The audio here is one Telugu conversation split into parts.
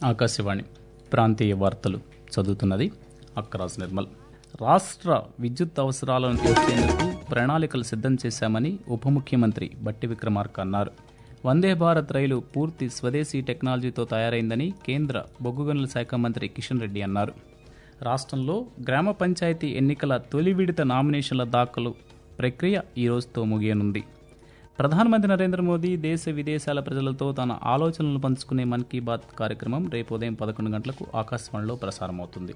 ఆకాశవాణి ప్రాంతీయ వార్తలు చదువుతున్నది అక్కరాజ్ నిర్మల్ రాష్ట్ర విద్యుత్ అవసరాలను తీర్చేందుకు ప్రణాళికలు సిద్ధం చేశామని ఉప ముఖ్యమంత్రి బట్టి విక్రమార్క అన్నారు వందే భారత్ రైలు పూర్తి స్వదేశీ టెక్నాలజీతో తయారైందని కేంద్ర బొగ్గు గనుల శాఖ మంత్రి కిషన్ రెడ్డి అన్నారు రాష్ట్రంలో గ్రామ పంచాయతీ ఎన్నికల తొలి విడత నామినేషన్ల దాఖలు ప్రక్రియ ఈ రోజుతో ముగియనుంది ప్రధానమంత్రి నరేంద్ర మోదీ దేశ విదేశాల ప్రజలతో తన ఆలోచనలు పంచుకునే మన్ కీ బాత్ కార్యక్రమం రేపు ఉదయం పదకొండు గంటలకు ఆకాశవాణిలో ప్రసారమవుతుంది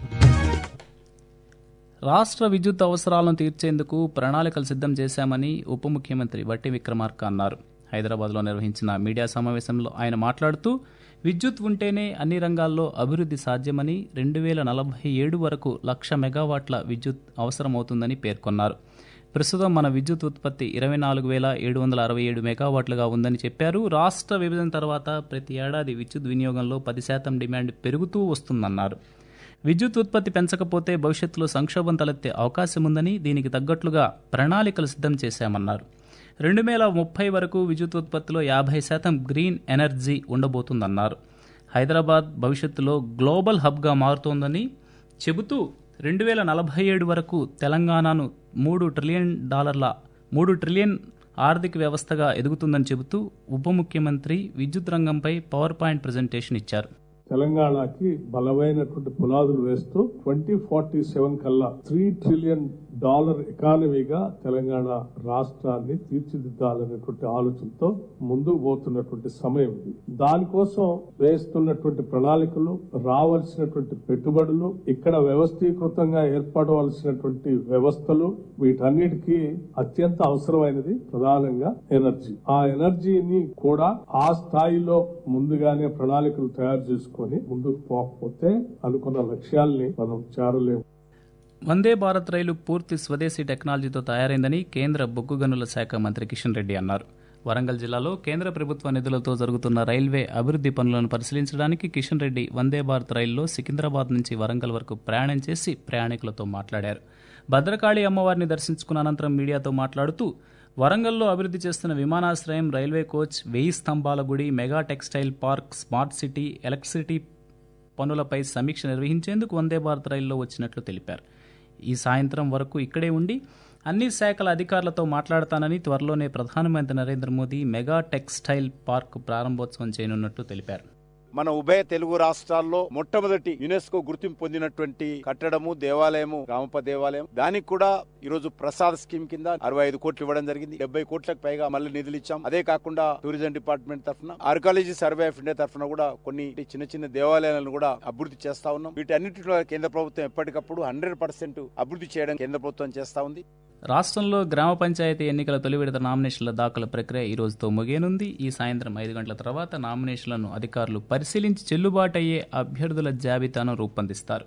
రాష్ట్ర విద్యుత్ అవసరాలను తీర్చేందుకు ప్రణాళికలు సిద్ధం చేశామని ఉప ముఖ్యమంత్రి వట్టి విక్రమార్క అన్నారు హైదరాబాద్లో నిర్వహించిన మీడియా సమావేశంలో ఆయన మాట్లాడుతూ విద్యుత్ ఉంటేనే అన్ని రంగాల్లో అభివృద్ధి సాధ్యమని రెండు వేల నలభై ఏడు వరకు లక్ష మెగావాట్ల విద్యుత్ అవసరమవుతుందని పేర్కొన్నారు ప్రస్తుతం మన విద్యుత్ ఉత్పత్తి ఇరవై నాలుగు వేల ఏడు వందల అరవై ఏడు మెగావాట్లుగా ఉందని చెప్పారు రాష్ట్ర విభజన తర్వాత ప్రతి ఏడాది విద్యుత్ వినియోగంలో పది శాతం డిమాండ్ పెరుగుతూ వస్తుందన్నారు విద్యుత్ ఉత్పత్తి పెంచకపోతే భవిష్యత్తులో సంక్షోభం తలెత్తే అవకాశం ఉందని దీనికి తగ్గట్లుగా ప్రణాళికలు సిద్ధం చేశామన్నారు రెండు వేల ముప్పై వరకు విద్యుత్ ఉత్పత్తిలో యాభై శాతం గ్రీన్ ఎనర్జీ ఉండబోతుందన్నారు హైదరాబాద్ భవిష్యత్తులో గ్లోబల్ హబ్గా మారుతోందని చెబుతూ రెండు వేల నలభై ఏడు వరకు తెలంగాణను మూడు ట్రిలియన్ డాలర్ల మూడు ట్రిలియన్ ఆర్థిక వ్యవస్థగా ఎదుగుతుందని చెబుతూ ఉప ముఖ్యమంత్రి విద్యుత్ రంగంపై పవర్ పాయింట్ ప్రజెంటేషన్ ఇచ్చారు తెలంగాణకి బలమైనటువంటి పునాదులు వేస్తూ ట్వంటీ ఫార్టీ సెవెన్ కల్లా త్రీ ట్రిలియన్ డాలర్ ఎకానమీగా తెలంగాణ రాష్ట్రాన్ని తీర్చిదిద్దాలనేటువంటి ఆలోచనతో ముందుకు పోతున్నటువంటి సమయం ఇది దానికోసం వేస్తున్నటువంటి ప్రణాళికలు రావాల్సినటువంటి పెట్టుబడులు ఇక్కడ వ్యవస్థీకృతంగా ఏర్పడవలసినటువంటి వ్యవస్థలు వీటన్నిటికీ అత్యంత అవసరమైనది ప్రధానంగా ఎనర్జీ ఆ ఎనర్జీని కూడా ఆ స్థాయిలో ముందుగానే ప్రణాళికలు తయారు చేసుకొని ముందుకు పోకపోతే అనుకున్న లక్ష్యాల్ని మనం చేరలేము వందే భారత్ రైలు పూర్తి స్వదేశీ టెక్నాలజీతో తయారైందని కేంద్ర బొగ్గు గనుల శాఖ మంత్రి కిషన్ రెడ్డి అన్నారు వరంగల్ జిల్లాలో కేంద్ర ప్రభుత్వ నిధులతో జరుగుతున్న రైల్వే అభివృద్ధి పనులను పరిశీలించడానికి కిషన్ రెడ్డి వందే భారత్ రైల్లో సికింద్రాబాద్ నుంచి వరంగల్ వరకు ప్రయాణం చేసి ప్రయాణికులతో మాట్లాడారు భద్రకాళి అమ్మవారిని దర్శించుకున్న అనంతరం మీడియాతో మాట్లాడుతూ వరంగల్లో అభివృద్ధి చేస్తున్న విమానాశ్రయం రైల్వే కోచ్ వెయ్యి స్తంభాల గుడి mega textile park smart city electricity పనులపై సమీక్ష నిర్వహించేందుకు వందే భారత్ రైల్లో వచ్చినట్లు తెలిపారు ఈ సాయంత్రం వరకు ఇక్కడే ఉండి అన్ని శాఖల అధికారులతో మాట్లాడతానని త్వరలోనే ప్రధానమంత్రి Narendra Modi mega textile park ప్రారంభోత్సవం చేయనున్నట్లు తెలిపారు మన ఉభయ తెలుగు రాష్ట్రాల్లో మొట్టమొదటి యునెస్కో గుర్తింపు పొందినటువంటి కట్టడము దేవాలయము రామప్ప దేవాలయం దానికి కూడా ఈ రోజు ప్రసాద్ స్కీమ్ కింద అరవై ఐదు కోట్లు ఇవ్వడం జరిగింది డెబ్బై కోట్లకు పైగా మళ్ళీ నిధులు ఇచ్చాం అదే కాకుండా టూరిజం డిపార్ట్మెంట్ తరఫున ఆర్కాలజీ సర్వే ఆఫ్ ఇండియా తరఫున కూడా కొన్ని చిన్న చిన్న దేవాలయాలను కూడా అభివృద్ధి చేస్తా ఉన్నాం వీటన్నిటిలో కేంద్ర ప్రభుత్వం ఎప్పటికప్పుడు హండ్రెడ్ పర్సెంట్ అభివృద్ధి చేయడం కేంద్ర ప్రభుత్వం చేస్తా ఉంది రాష్ట్రంలో గ్రామ పంచాయతీ ఎన్నికల తొలి విడత నామినేషన్ల దాఖలు ప్రక్రియ ఈ రోజుతో ముగియనుంది ఈ సాయంత్రం ఐదు గంటల తర్వాత నామినేషన్లను అధికారులు పరిశీలించి చెల్లుబాటయ్యే అభ్యర్థుల జాబితాను రూపొందిస్తారు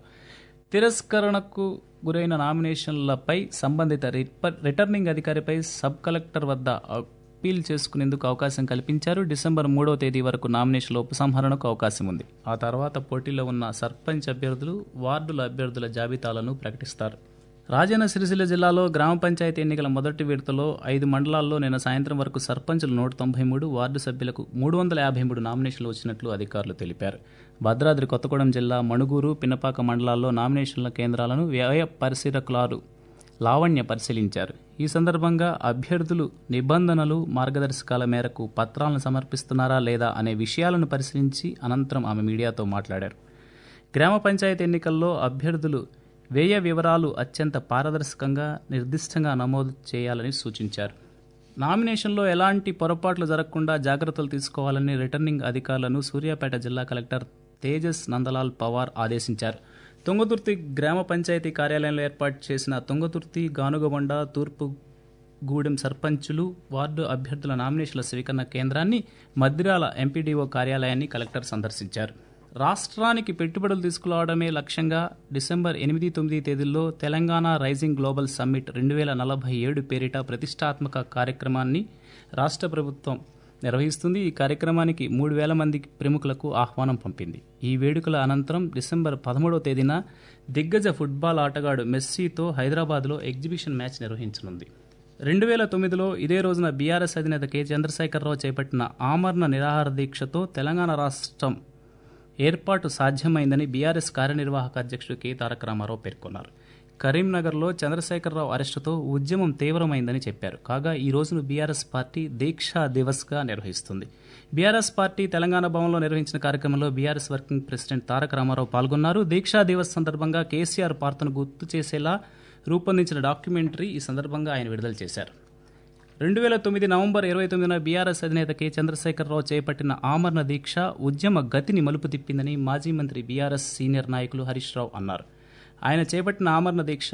తిరస్కరణకు గురైన నామినేషన్లపై సంబంధిత రిటర్నింగ్ అధికారిపై సబ్ కలెక్టర్ వద్ద అప్పీల్ చేసుకునేందుకు అవకాశం కల్పించారు డిసెంబర్ మూడవ తేదీ వరకు నామినేషన్ల ఉపసంహరణకు అవకాశం ఉంది ఆ తర్వాత పోటీలో ఉన్న సర్పంచ్ అభ్యర్థులు వార్డుల అభ్యర్థుల జాబితాలను ప్రకటిస్తారు రాజన్న సిరిసిల్ల జిల్లాలో గ్రామ పంచాయతీ ఎన్నికల మొదటి విడతలో ఐదు మండలాల్లో నిన్న సాయంత్రం వరకు సర్పంచులు నూట తొంభై మూడు వార్డు సభ్యులకు మూడు వందల యాభై మూడు నామినేషన్లు వచ్చినట్లు అధికారులు తెలిపారు భద్రాద్రి కొత్తగూడెం జిల్లా మణుగూరు పినపాక మండలాల్లో నామినేషన్ల కేంద్రాలను వ్యయ పరిశీలకులారు లావణ్య పరిశీలించారు ఈ సందర్భంగా అభ్యర్థులు నిబంధనలు మార్గదర్శకాల మేరకు పత్రాలను సమర్పిస్తున్నారా లేదా అనే విషయాలను పరిశీలించి అనంతరం ఆమె మీడియాతో మాట్లాడారు గ్రామ పంచాయతీ ఎన్నికల్లో అభ్యర్థులు వ్యయ వివరాలు అత్యంత పారదర్శకంగా నిర్దిష్టంగా నమోదు చేయాలని సూచించారు నామినేషన్లో ఎలాంటి పొరపాట్లు జరగకుండా జాగ్రత్తలు తీసుకోవాలని రిటర్నింగ్ అధికారులను సూర్యాపేట జిల్లా కలెక్టర్ తేజస్ నందలాల్ పవార్ ఆదేశించారు తుంగతుర్తి గ్రామ పంచాయతీ కార్యాలయంలో ఏర్పాటు చేసిన తుంగతుర్తి గానుగబండ తూర్పు గూడెం సర్పంచులు వార్డు అభ్యర్థుల నామినేషన్ల స్వీకరణ కేంద్రాన్ని మద్దిరాల ఎంపీడీఓ కార్యాలయాన్ని కలెక్టర్ సందర్శించారు రాష్ట్రానికి పెట్టుబడులు తీసుకురావడమే లక్ష్యంగా డిసెంబర్ ఎనిమిది తొమ్మిది తేదీల్లో తెలంగాణ రైజింగ్ గ్లోబల్ సమ్మిట్ రెండు వేల నలభై ఏడు పేరిట ప్రతిష్టాత్మక కార్యక్రమాన్ని రాష్ట్ర ప్రభుత్వం నిర్వహిస్తుంది ఈ కార్యక్రమానికి మూడు వేల మంది ప్రముఖులకు ఆహ్వానం పంపింది ఈ వేడుకల అనంతరం డిసెంబర్ పదమూడవ తేదీన దిగ్గజ ఫుట్బాల్ ఆటగాడు మెస్సీతో హైదరాబాద్లో ఎగ్జిబిషన్ మ్యాచ్ నిర్వహించనుంది రెండు వేల తొమ్మిదిలో ఇదే రోజున బీఆర్ఎస్ అధినేత కె చంద్రశేఖరరావు చేపట్టిన ఆమరణ నిరాహార దీక్షతో తెలంగాణ రాష్ట్రం ఏర్పాటు సాధ్యమైందని బీఆర్ఎస్ కార్యనిర్వాహక అధ్యక్షుడు కె తారక రామారావు పేర్కొన్నారు కరీంనగర్లో చంద్రశేఖరరావు అరెస్టుతో ఉద్యమం తీవ్రమైందని చెప్పారు కాగా ఈ రోజును బీఆర్ఎస్ పార్టీ దీక్షా దివస్గా నిర్వహిస్తుంది బీఆర్ఎస్ పార్టీ తెలంగాణ భవన్లో నిర్వహించిన కార్యక్రమంలో BRS working president Taraka Rama Rao పాల్గొన్నారు దీక్షా దివస్ సందర్భంగా కేసీఆర్ పాత్రను గుర్తు చేసేలా రూపొందించిన డాక్యుమెంటరీ ఈ సందర్భంగా ఆయన విడుదల చేశారు రెండు వేల తొమ్మిది నవంబర్ ఇరవై తొమ్మిదిన బీఆర్ఎస్ అధినేత కె చంద్రశేఖరరావు చేపట్టిన ఆమరణ దీక్ష ఉద్యమ గతిని మలుపు తిప్పిందని మాజీ మంత్రి బీఆర్ఎస్ సీనియర్ నాయకులు హరీష్ రావు అన్నారు ఆయన చేపట్టిన ఆమరణ దీక్ష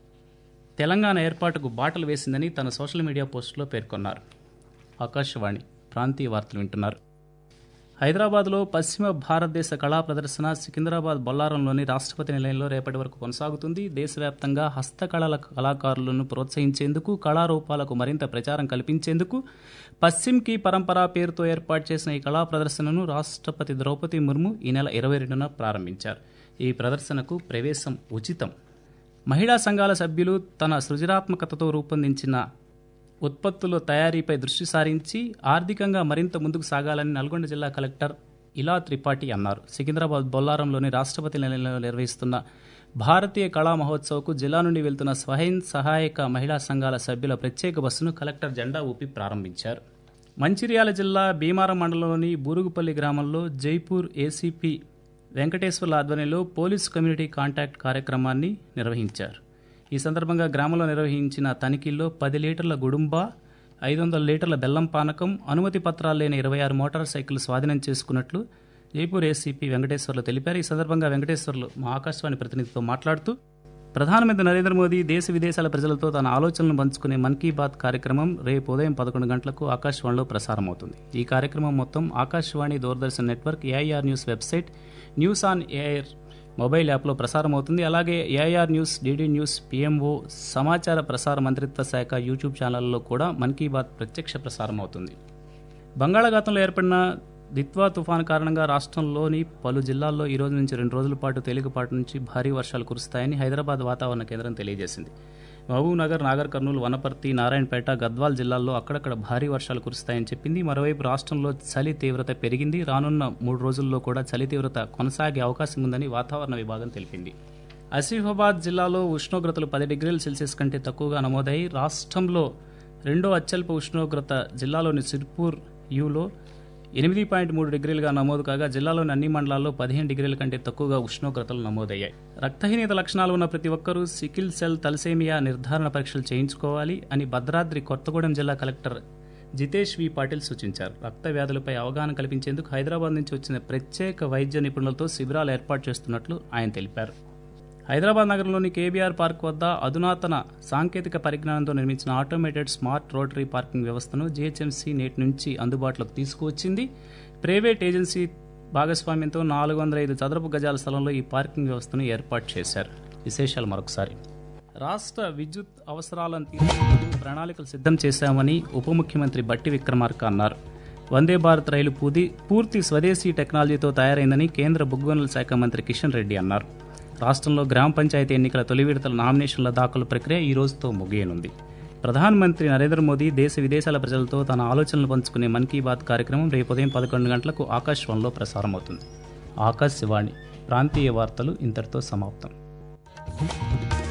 తెలంగాణ ఏర్పాటుకు బాటలు వేసిందని తన సోషల్ మీడియా పోస్టులో పేర్కొన్నారు ఆకాశవాణి ప్రాంతీయ వార్తలు వింటున్నారు హైదరాబాద్లో పశ్చిమ భారతదేశ కళా ప్రదర్శన సికింద్రాబాద్ బొల్లారంలోని రాష్ట్రపతి నిలయంలో రేపటి వరకు కొనసాగుతుంది దేశవ్యాప్తంగా హస్తకళల కళాకారులను ప్రోత్సహించేందుకు కళారూపాలకు మరింత ప్రచారం కల్పించేందుకు పశ్చిమ్ కి పరంపర పేరుతో ఏర్పాటు చేసిన ఈ కళా ప్రదర్శనను రాష్ట్రపతి ద్రౌపది ముర్ము ఈ నెల ఇరవై రెండున ప్రారంభించారు ఈ ప్రదర్శనకు ప్రవేశం ఉచితం మహిళా సంఘాల సభ్యులు తన సృజనాత్మకతతో రూపొందించిన ఉత్పత్తుల తయారీపై దృష్టి సారించి ఆర్థికంగా మరింత ముందుకు సాగాలని నల్గొండ జిల్లా కలెక్టర్ ఇలా త్రిపాఠి అన్నారు సికింద్రాబాద్ బొల్లారంలోని రాష్ట్రపతి నిలయంలో నిర్వహిస్తున్న భారతీయ కళా మహోత్సవ్కు జిల్లా నుండి వెళ్తున్న స్వయం సహాయక మహిళా సంఘాల సభ్యుల ప్రత్యేక బస్సును కలెక్టర్ జెండా ఊపి ప్రారంభించారు మంచిర్యాల జిల్లా భీమారం మండలంలోని బూరుగుపల్లి గ్రామంలో జైపూర్ ఏసీపీ వెంకటేశ్వర్ల ఆధ్వర్యంలో పోలీస్ కమ్యూనిటీ కాంటాక్ట్ కార్యక్రమాన్ని నిర్వహించారు ఈ సందర్భంగా గ్రామంలో నిర్వహించిన తనిఖీల్లో పది లీటర్ల గుడుంబ ఐదు వందల లీటర్ల బెల్లం పానకం అనుమతి పత్రాలు లేని ఇరవై ఆరు మోటార్ సైకిల్ స్వాధీనం చేసుకున్నట్లు జైపూర్ ఏసీపీ వెంకటేశ్వర్లు తెలిపారు ఈ సందర్భంగా వెంకటేశ్వర్లు మా ఆకాశవాణి ప్రతినిధితో మాట్లాడుతూ ప్రధానమంత్రి నరేంద్ర మోదీ దేశ విదేశాల ప్రజలతో తన ఆలోచనలను పంచుకునే మన్ కీ బాత్ కార్యక్రమం రేపు ఉదయం పదకొండు గంటలకు ఆకాశవాణిలో ప్రసారమవుతుంది ఈ కార్యక్రమం మొత్తం Akashvani Doordarshan network AIR news website news on air mobile యాప్లో ప్రసారమవుతుంది అలాగే AIR news DD news PMO సమాచార ప్రసార మంత్రిత్వ శాఖ యూట్యూబ్ ఛానల్లో కూడా మన్ కీ బాత్ ప్రత్యక్ష ప్రసారం అవుతుంది బంగాళాఖాతంలో ఏర్పడిన దిత్వా తుఫాను కారణంగా రాష్ట్రంలోని పలు జిల్లాల్లో ఈ రోజు నుంచి రెండు రోజుల పాటు తేలికపాటి నుంచి భారీ వర్షాలు కురుస్తాయని హైదరాబాద్ వాతావరణ కేంద్రం తెలియజేసింది మహబూబ్నగర్ నాగర్ కర్నూలు వనపర్తి నారాయణపేట గద్వాల్ జిల్లాల్లో అక్కడక్కడ భారీ వర్షాలు కురుస్తాయని చెప్పింది మరోవైపు రాష్ట్రంలో చలి తీవ్రత పెరిగింది రానున్న మూడు రోజుల్లో కూడా చలి తీవ్రత కొనసాగే అవకాశం ఉందని వాతావరణ విభాగం తెలిపింది ఆసిఫాబాద్ జిల్లాలో ఉష్ణోగ్రతలు పది డిగ్రీల సెల్సియస్ కంటే తక్కువగా నమోదై రాష్ట్రంలో రెండో అత్యల్ప ఉష్ణోగ్రత జిల్లాలోని సిర్పూర్ యూలో ఎనిమిది పాయింట్ మూడు డిగ్రీలుగా నమోదు కాగా జిల్లాలోని అన్ని మండలాల్లో పదిహేను డిగ్రీల కంటే తక్కువగా ఉష్ణోగ్రతలు నమోదయ్యాయి రక్తహీనత లక్షణాలు ఉన్న ప్రతి ఒక్కరూ సికిల్ సెల్ తలసేమియా నిర్ధారణ పరీక్షలు చేయించుకోవాలి అని భద్రాద్రి కొత్తగూడెం జిల్లా కలెక్టర్ జితేష్ వి పాటిల్ సూచించారు రక్త వ్యాధులపై అవగాహన కల్పించేందుకు హైదరాబాద్ నుంచి వచ్చిన ప్రత్యేక వైద్య నిపుణులతో శిబిరాలు ఏర్పాటు చేస్తున్నట్లు ఆయన తెలిపారు హైదరాబాద్ నగరంలోని కేబీఆర్ పార్క్ వద్ద అధునాతన సాంకేతిక పరిజ్ఞానంతో నిర్మించిన ఆటోమేటెడ్ స్మార్ట్ రోటరీ పార్కింగ్ వ్యవస్థను జీహెచ్ఎంసీ నేటి నుంచి అందుబాటులోకి తీసుకువచ్చింది ప్రైవేట్ ఏజెన్సీ భాగస్వామ్యంతో నాలుగు వందల ఐదు చదరపు గజాల స్థలంలో ఈ పార్కింగ్ వ్యవస్థను ఏర్పాటు చేశారు విశేషాలు మరొకసారి రాష్ట్ర విద్యుత్ అవసరాలను తీర్చేందుకు ప్రణాళికలు సిద్ధం చేశామని ఉప ముఖ్యమంత్రి బట్టి విక్రమార్క అన్నారు వందే భారత్ రైలు పూది పూర్తి స్వదేశీ టెక్నాలజీతో తయారైందని కేంద్ర బొగ్గుగనుల శాఖ మంత్రి కిషన్ రెడ్డి అన్నారు రాష్ట్రంలో గ్రామ పంచాయతీ ఎన్నికల తొలి విడతల నామినేషన్ల దాఖలు ప్రక్రియ ఈ రోజుతో ముగియనుంది ప్రధానమంత్రి నరేంద్ర మోదీ దేశ విదేశాల ప్రజలతో తన ఆలోచనలు పంచుకునే మన్ కీ బాత్ కార్యక్రమం రేపు ఉదయం పదకొండు గంటలకు ఆకాశవాణిలో ప్రసారమవుతుంది ఆకాశవాణి ప్రాంతీయ వార్తలు ఇంతటితో సమాప్తం